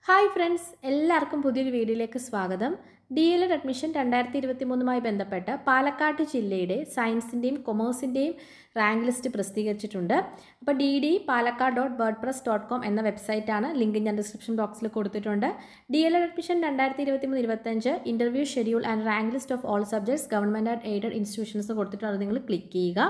hi friends എല്ലാവർക്കും പുതിയൊരു വീഡിയോയിലേക്ക് സ്വാഗതം ഡി എൽ എഡ് അഡ്മിഷൻ രണ്ടായിരത്തി ഇരുപത്തി മൂന്നുമായി ബന്ധപ്പെട്ട് പാലക്കാട് ജില്ലയുടെ സയൻസിൻ്റെയും കൊമേഴ്സിൻ്റെയും റാങ്ക് ലിസ്റ്റ് പ്രസിദ്ധീകരിച്ചിട്ടുണ്ട് അപ്പോൾ D D Palakkad dot WordPress dot com എന്ന വെബ്സൈറ്റാണ് ലിങ്ക് ഞാൻ ഡിസ്ക്രിപ്ഷൻ ബോക്സിൽ കൊടുത്തിട്ടുണ്ട് ഡി എൽ എഡ് അഡ്മിഷൻ രണ്ടായിരത്തി ഇരുപത്തി മൂന്ന് ഇരുപത്തഞ്ച് interview schedule and rank list of all subjects government and aided institutions കൊടുത്തിട്ടുണ്ട് അത് നിങ്ങൾ ക്ലിക്ക് ചെയ്യുക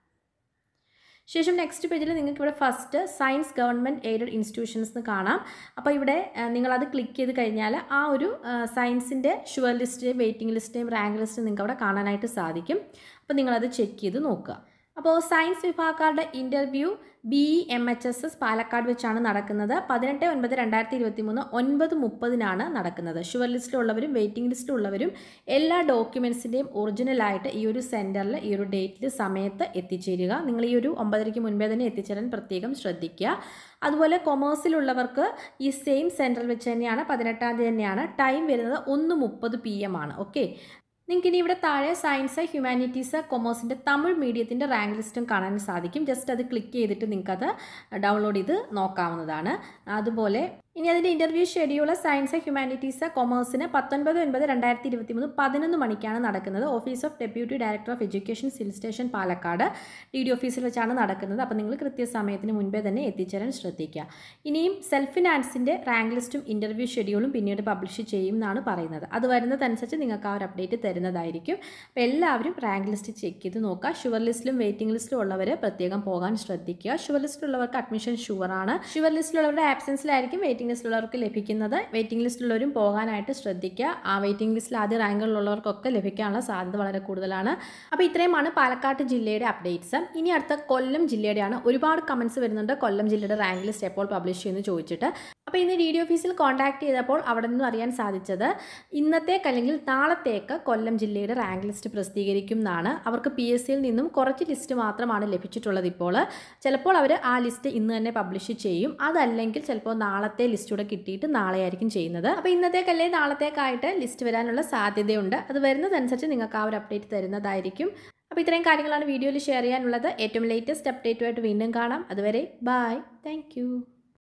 ശേഷം നെക്സ്റ്റ് പേജിൽ നിങ്ങൾക്ക് ഇവിടെ first science government aided institutions എന്ന് കാണാം അപ്പോൾ ഇവിടെ ആ, നിങ്ങളത് ക്ലിക്ക് ചെയ്ത് കഴിഞ്ഞാൽ ആ ഒരു സയൻസിൻ്റെ ഷുവർ ലിസ്റ്റ് വെയിറ്റിംഗ് ലിസ്റ്റും റാങ്ക് ലിസ്റ്റും നിങ്ങൾക്ക് അവിടെ കാണാനായിട്ട് സാധിക്കും അപ്പോൾ നിങ്ങളത് ചെക്ക് ചെയ്ത് നോക്കുക അപ്പോൾ സയൻസ് വിഭാഗക്കാരുടെ interview B E M H S S Palakkad വെച്ചാണ് നടക്കുന്നത് പതിനെട്ട് ഒൻപത് രണ്ടായിരത്തി ഇരുപത്തി മൂന്ന് ഒൻപത് മുപ്പതിനാണ് നടക്കുന്നത് ഷുവർ ലിസ്റ്റിലുള്ളവരും വെയിറ്റിംഗ് ലിസ്റ്റിലുള്ളവരും എല്ലാ ഡോക്യുമെൻസിൻ്റെയും ഒറിജിനലായിട്ട് ഈ ഒരു സെൻറ്ററിൽ ഈ ഒരു ഡേറ്റിൽ സമയത്ത് എത്തിച്ചേരുക നിങ്ങൾ ഈ ഒരു ഒമ്പതരയ്ക്ക് മുൻപേ തന്നെ എത്തിച്ചേരാൻ പ്രത്യേകം ശ്രദ്ധിക്കുക അതുപോലെ കൊമേഴ്സിലുള്ളവർക്ക് ഈ സെയിം സെൻറ്ററിൽ വെച്ച് തന്നെയാണ് പതിനെട്ടാം തീയതി തന്നെയാണ് ടൈം വരുന്നത് ഒന്ന് മുപ്പത് പി എം ആണ് ഓക്കെ നിങ്ങൾക്ക് ഇനി ഇവിടെ താഴെ സയൻസ് ഹ്യൂമാനിറ്റീസ് കൊമേഴ്സിൻ്റെ തമിഴ് മീഡിയത്തിൻ്റെ റാങ്ക് ലിസ്റ്റും കാണാൻ സാധിക്കും ജസ്റ്റ് അത് ക്ലിക്ക് ചെയ്തിട്ട് നിങ്ങൾക്കത് ഡൗൺലോഡ് ചെയ്ത് നോക്കാവുന്നതാണ് അതുപോലെ ഇനി അതിൻ്റെ ഇൻ്റർവ്യൂ ഷെഡ്യൂൾ സയൻസ് ഹ്യൂമാനിറ്റീസ് കൊമേഴ്സിന് പത്തൊൻപത് ഒൻപത് രണ്ടായിരത്തി ഇരുപത്തി മൂന്ന് പതിനൊന്ന് മണിക്കാണ് നടക്കുന്നത് office of deputy director of education civil station Palakkad D D ഓഫീസിൽ വെച്ചാണ് നടക്കുന്നത് അപ്പോൾ നിങ്ങൾ കൃത്യസമയത്തിന് മുൻപേ തന്നെ എത്തിച്ചേരാൻ ശ്രദ്ധിക്കുക ഇനിയും സെൽഫ് ഫിനാൻസിൻ്റെ റാങ്ക് ലിസ്റ്റും ഇൻ്റർവ്യൂ ഷെഡ്യൂളും പിന്നീട് പബ്ലിഷ് ചെയ്യും എന്നാണ് പറയുന്നത് അത് വരുന്നതനുസരിച്ച് നിങ്ങൾക്ക് ആ ഒരു അപ്ഡേറ്റ് തരുന്നതായിരിക്കും അപ്പോൾ എല്ലാവരും റാങ്ക് ലിസ്റ്റ് ചെക്ക് ചെയ്ത് നോക്കുക ഷുവർ ലിസ്റ്റിലും വെയിറ്റിംഗ് ലിസ്റ്റിലും ഉള്ളവർ പ്രത്യേകം പോകാൻ ശ്രദ്ധിക്കുക ഷുവർ ലിസ്റ്റിലുള്ളവർക്ക് അഡ്മിഷൻ ഷുവറാണ് ഷുവർ ലിസ്റ്റിലുള്ളവരുടെ ആബ്സെൻസിലായിരിക്കും വെയിറ്റിംഗ് ലിസ്റ്റിലുള്ളവർക്ക് ലഭിക്കുന്നത് വെയിറ്റിംഗ് ലിസ്റ്റിലുള്ളവരും പോകാനായിട്ട് ശ്രദ്ധിക്കുക ആ വെയിറ്റിംഗ് ലിസ്റ്റിൽ ആദ്യ റാങ്കുകളുള്ളവർക്കൊക്കെ ലഭിക്കാനുള്ള സാധ്യത വളരെ കൂടുതലാണ് അപ്പോൾ ഇത്രയുമാണ് പാലക്കാട് ജില്ലയുടെ അപ്ഡേറ്റ്സ് ഇനി അടുത്ത കൊല്ലം ജില്ലയുടെയാണ് ഒരുപാട് കമൻസ് വരുന്നുണ്ട് കൊല്ലം ജില്ലയുടെ റാങ്ക് ലിസ്റ്റ് എപ്പോൾ പബ്ലിഷ് ചെയ്യുമെന്ന് ചോദിച്ചിട്ട് അപ്പോൾ ഇന്ന് ഡി ഡി ഓഫീസിൽ കോൺടാക്ട് ചെയ്തപ്പോൾ അവിടെ നിന്നും അറിയാൻ സാധിച്ചത് ഇന്നത്തേക്ക് അല്ലെങ്കിൽ നാളത്തേക്ക് കൊല്ലം ജില്ലയുടെ റാങ്ക് ലിസ്റ്റ് പ്രസിദ്ധീകരിക്കും എന്നാണ് അവർക്ക് പി എസ് സിയിൽ നിന്നും കുറച്ച് ലിസ്റ്റ് മാത്രമാണ് ലഭിച്ചിട്ടുള്ളത് ഇപ്പോൾ ചിലപ്പോൾ അവർ ആ ലിസ്റ്റ് ഇന്ന് തന്നെ പബ്ലിഷ് ചെയ്യും അതല്ലെങ്കിൽ ചിലപ്പോൾ നാളത്തെ ലിസ്റ്റ് കൂടെ കിട്ടിയിട്ട് നാളെയായിരിക്കും ചെയ്യുന്നത് അപ്പോൾ ഇന്നത്തേക്കല്ലേ നാളത്തേക്കായിട്ട് ലിസ്റ്റ് വരാനുള്ള സാധ്യതയുണ്ട് അത് വരുന്നതനുസരിച്ച് നിങ്ങൾക്ക് ആ ഒരു അപ്ഡേറ്റ് തരുന്നതായിരിക്കും അപ്പോൾ ഇത്രയും കാര്യങ്ങളാണ് വീഡിയോയിൽ ഷെയർ ചെയ്യാനുള്ളത് ഏറ്റവും ലേറ്റസ്റ്റ് അപ്ഡേറ്റുമായിട്ട് വീണ്ടും കാണാം അതുവരെ ബായ് താങ്ക്